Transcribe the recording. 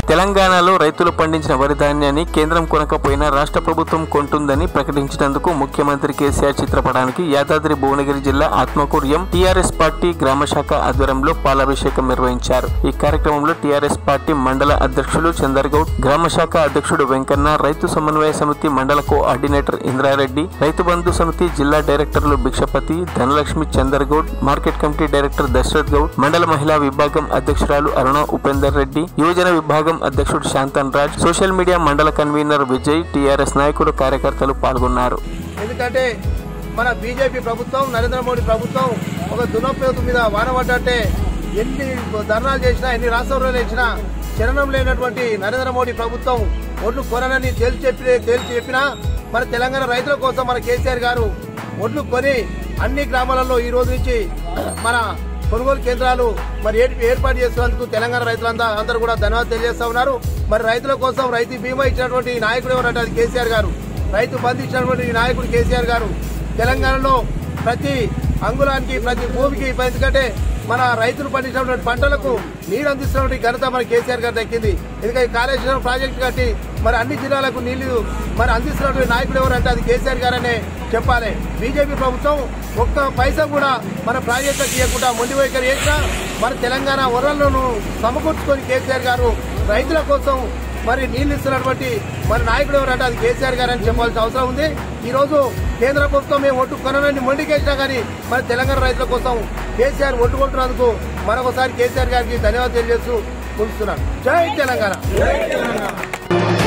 తెలంగాణలో రైతులు పండించిన వరి ధాన్యాన్ని కేంద్రం కొనకపోయినా రాష్ట్ర ప్రభుత్వం కొంటుందని ప్రకటించినందుకు ముఖ్యమంత్రి కేసీఆర్ చిత్రపటానికి యాదాద్రి భువనగిరి జిల్లా ఆత్మకూరు ఎం టీఆర్ఎస్ పార్టీ గ్రామ శాఖ ఆధ్వర్యంలో పాలాభిషేకం నిర్వహించారు ఈ కార్యక్రమంలో టీఆర్ఎస్ పార్టీ మండల అధ్యక్షులు చందర్గౌడ్ గ్రామ శాఖ అధ్యక్షుడు వెంకన్న రైతు సమన్వయ సమితి మండల కోఆర్డినేటర్ ఇంద్రారెడ్డి రైతు బంధు సమితి జిల్లా డైరెక్టర్లు Bhikshapathi Dhanalakshmi Chandargoud market committee director Dasharath Goud మండల మహిళా విభాగం అధ్యక్షురాలు అరుణ ఉపేందర్ రెడ్డి యువజన విభాగం అధ్యక్షుడు శాంతన్ రాజ్ సోషల్ మీడియా మండల కన్వీనర్ విజయ్ టీఆర్ఎస్ నాయకులు కార్యకర్తలు పాల్గొన్నారు ఎందుకంటే మన బీజేపీ ప్రభుత్వం నరేంద్ర మోడీ ప్రభుత్వం ఒక దునోపయోగం మీద వాన పడ్డట్టే ఎన్ని ధర్నాలు చేసినా ఎన్ని రాష్ట్రంలో చేసినా చలనం లేనటువంటి నరేంద్ర మోడీ ప్రభుత్వం ఒడ్లు కొనని తేల్చి చెప్పి తేల్చి చెప్పినా మన తెలంగాణ రైతుల కోసం మన కేసీఆర్ గారు ఒడ్లు కొని అన్ని గ్రామాలలో ఈ రోజు నుంచి మన కొనుగోలు కేంద్రాలు మరి ఏ- ఏర్పాటు చేసినందుకు తెలంగాణ రైతులంతా అందరూ కూడా ధన్యవాదాలు తెలియజేస్తా ఉన్నారు మరి రైతుల కోసం రైతు బీమా ఇచ్చినటువంటి నాయకుడు ఎవరంటే అది కేసీఆర్ గారు రైతు బంధు ఇచ్చినటువంటి ఈ నాయకుడు కేసీఆర్ గారు తెలంగాణలో ప్రతి అంగుళానికి ప్రతి భూమికి ఎందుకంటే మన రైతులు పండించినటువంటి పంటలకు నీరు అందిస్తున్నటువంటి ఘనత మన కేసీఆర్ గారు దక్కింది ఎందుకంటే కాళేశ్వరం ప్రాజెక్టు కట్టి మరి అన్ని జిల్లాలకు నీళ్లు మరి అందిస్తున్నటువంటి నాయకుడు ఎవరంటే అది కేసీఆర్ గారనే చెప్పాలి బీజేపీ ప్రభుత్వం ఒక్క పైసా కూడా మన ప్రాజెక్టులకు ఇవ్వకుండా మొండి వైఖరి చేసినా మన తెలంగాణ వరలను సమకూర్చుకొని కేసీఆర్ గారు రైతుల కోసం మరి నీళ్లు ఇస్తున్నటువంటి మన నాయకుడు ఎవరంటే అది కేసీఆర్ గారు అని చెప్పాల్సిన అవసరం ఉంది ఈ రోజు కేంద్ర ప్రభుత్వం మేము ఒట్టు కొనని మొండికేసినా కానీ మన తెలంగాణ రైతుల కోసం కేసీఆర్ ఒట్టు కొంటున్నందుకు మరొకసారి కేసీఆర్ గారికి ధన్యవాదాలు తెలియజేస్తూ ముగిస్తున్నాను జై తెలంగాణ